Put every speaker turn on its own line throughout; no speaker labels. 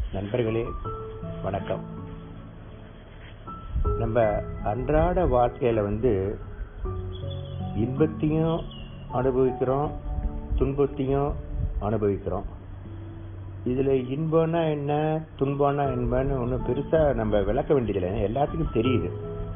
நண்பர்களே வணக்கம் நம்ம அன்றாட வாழ்க்கையில வந்து இன்பத்தையும் அனுபவிக்கிறோம் துன்பத்தையும் அனுபவிக்கிறோம் இதுல இன்பம்னா என்ன துன்பம்னா என்னன்னு ஒன்றும் பெருசா நம்ம விளக்க வேண்டியதில்லை எல்லாத்துக்கும் தெரியுது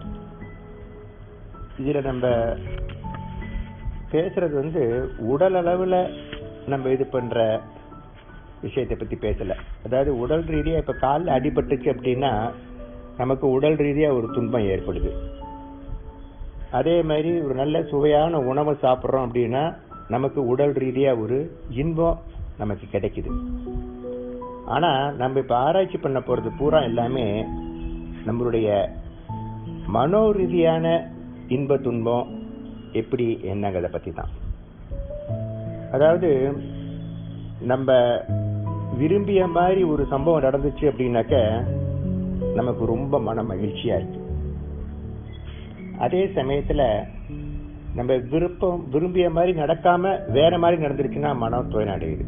இதுல நம்ம பேசுறது வந்து உடல் அளவுல நம்ம இது பண்ற விஷயத்தை பத்தி பேசல அதாவது உடல் ரீதியா இப்ப காலில் அடிபட்டுச்சு அப்படின்னா நமக்கு உடல் ரீதியா ஒரு துன்பம் ஏற்படுது அதே மாதிரி ஒரு நல்ல சுவையான உணவை சாப்பிட்றோம் அப்படின்னா நமக்கு உடல் ரீதியா ஒரு இன்பம் நமக்கு கிடைக்குது ஆனா நம்ம இப்ப ஆராய்ச்சி பண்ண போறது பூரா எல்லாமே நம்மளுடைய மனோ ரீதியான இன்ப துன்பம் எப்படி என்னங்கிறத பத்தி தான் அதாவது நம்ம விரும்பிய மாதிரி ஒரு சம்பவம் நடந்துச்சு அப்படின்னாக்க நமக்கு ரொம்ப மன மகிழ்ச்சியா இருக்கு அதே சமயத்துல நம்ம விருப்பம் விரும்பிய மாதிரி நடக்காம வேற மாதிரி நடந்துருச்சுன்னா மனம் துயரடையுது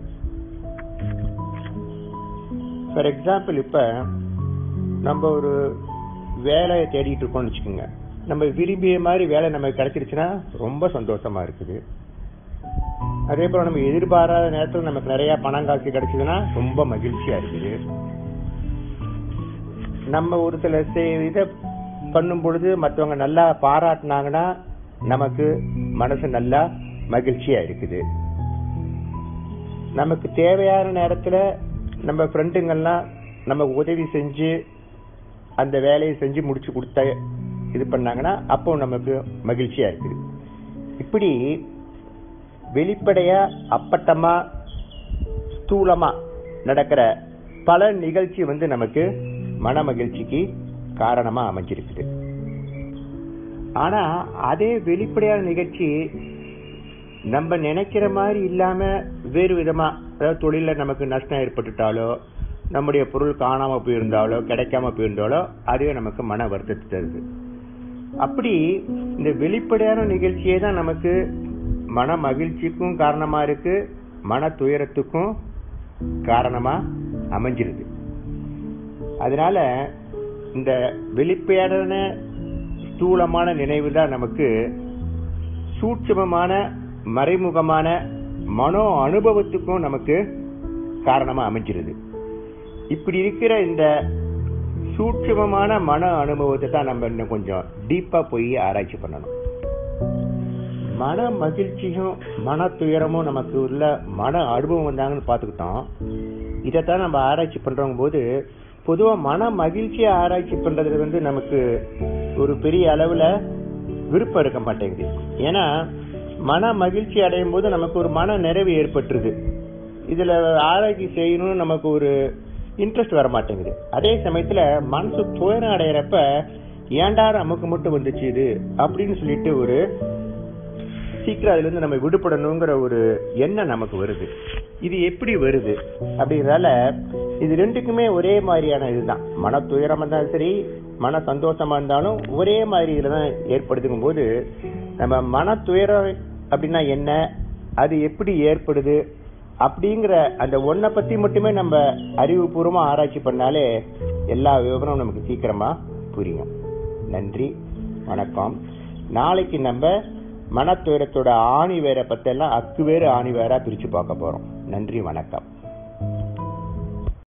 ஃபார் எக்ஸாம்பிள் இப்ப நம்ம ஒரு வேலையை தேடிட்டு இருக்கோம்னு வச்சுக்கோங்க நம்ம விரும்பிய மாதிரி வேலை நமக்கு கிடைச்சிருச்சுன்னா ரொம்ப சந்தோஷமா இருக்குது அதே போல நம்ம எதிர்பாராத நேரத்தில் நமக்கு நிறைய பணம் காசு கிடைச்சதுன்னா ரொம்ப மகிழ்ச்சியா இருக்குது நம்ம ஒரு சில இதை பண்ணும் பொழுது மற்றவங்க நல்லா பாராட்டினாங்கன்னா நமக்கு மனசு நல்லா மகிழ்ச்சியா இருக்குது நமக்கு தேவையான நேரத்துல நம்ம ஃப்ரெண்டுங்கெல்லாம் நமக்கு உதவி செஞ்சு அந்த வேலையை செஞ்சு முடிச்சு கொடுத்த இது பண்ணாங்கன்னா அப்போ நமக்கு மகிழ்ச்சியா இருக்குது இப்படி வெளிப்படையா அப்பட்டமா ஸ்தூலமா நடக்கிற பல நிகழ்ச்சி வந்து நமக்கு மன மகிழ்ச்சிக்கு காரணமா அமைஞ்சிருக்குது ஆனா அதே வெளிப்படையான நிகழ்ச்சி நம்ம நினைக்கிற மாதிரி இல்லாம வேறு விதமா அதாவது தொழில நமக்கு நஷ்டம் ஏற்பட்டுட்டாலோ நம்முடைய பொருள் காணாம போயிருந்தாலோ கிடைக்காம போயிருந்தாலோ அதுவே நமக்கு மன வருத்தத்தை தருது அப்படி இந்த வெளிப்படையான நிகழ்ச்சியே தான் நமக்கு மன மகிழ்ச்சிக்கும் காரணமா இருக்கு மன துயரத்துக்கும் காரணமா அமைஞ்சிருது அதனால இந்த வெளிப்படையான ஸ்தூலமான நினைவு தான் நமக்கு சூட்சமமான மறைமுகமான மனோ அனுபவத்துக்கும் நமக்கு காரணமா அமைஞ்சிருது இப்படி இருக்கிற இந்த சூட்சமமான மன அனுபவத்தை தான் நம்ம இன்னும் கொஞ்சம் டீப்பா போய் ஆராய்ச்சி பண்ணணும் மன மகிழ்ச்சியும் மன துயரமும் நமக்கு உள்ள மன அனுபவம் வந்தாங்கன்னு பார்த்துக்கிட்டோம் இதைத்தான் நம்ம ஆராய்ச்சி பண்றவங்க போது பொதுவா மன மகிழ்ச்சியை ஆராய்ச்சி பண்றதுல வந்து நமக்கு ஒரு பெரிய அளவுல விருப்பம் இருக்க மாட்டேங்குது ஏன்னா மன மகிழ்ச்சி அடையும் போது நமக்கு ஒரு மன நிறைவு ஏற்பட்டுருது இதுல ஆராய்ச்சி செய்யணும்னு நமக்கு ஒரு இன்ட்ரெஸ்ட் வர மாட்டேங்குது அதே சமயத்துல மனசு துயரம் அடையிறப்ப ஏண்டா நமக்கு மட்டும் வந்துச்சு இது அப்படின்னு சொல்லிட்டு ஒரு சீக்கிரம் அதுல இருந்து நம்ம விடுபடணுங்கிற ஒரு எண்ணம் நமக்கு வருது இது எப்படி வருது அப்படிங்கிறதால இது ரெண்டுக்குமே ஒரே மாதிரியான இதுதான் மன துயரமா இருந்தாலும் சரி மன சந்தோஷமா இருந்தாலும் ஒரே மாதிரி இதுலதான் ஏற்படுத்துக்கும் போது நம்ம மன துயரம் அப்படின்னா என்ன அது எப்படி ஏற்படுது அப்படிங்கிற அந்த ஒன்றை பத்தி மட்டுமே நம்ம அறிவுபூர்வமா ஆராய்ச்சி பண்ணாலே எல்லா விவரமும் நமக்கு சீக்கிரமா புரியும் நன்றி வணக்கம் நாளைக்கு நம்ம மனத்துயரத்தோட ஆணி வேற பத்தெல்லாம் அக்கு வேறு ஆணி வேறா பிரிச்சு பார்க்க போறோம் நன்றி வணக்கம்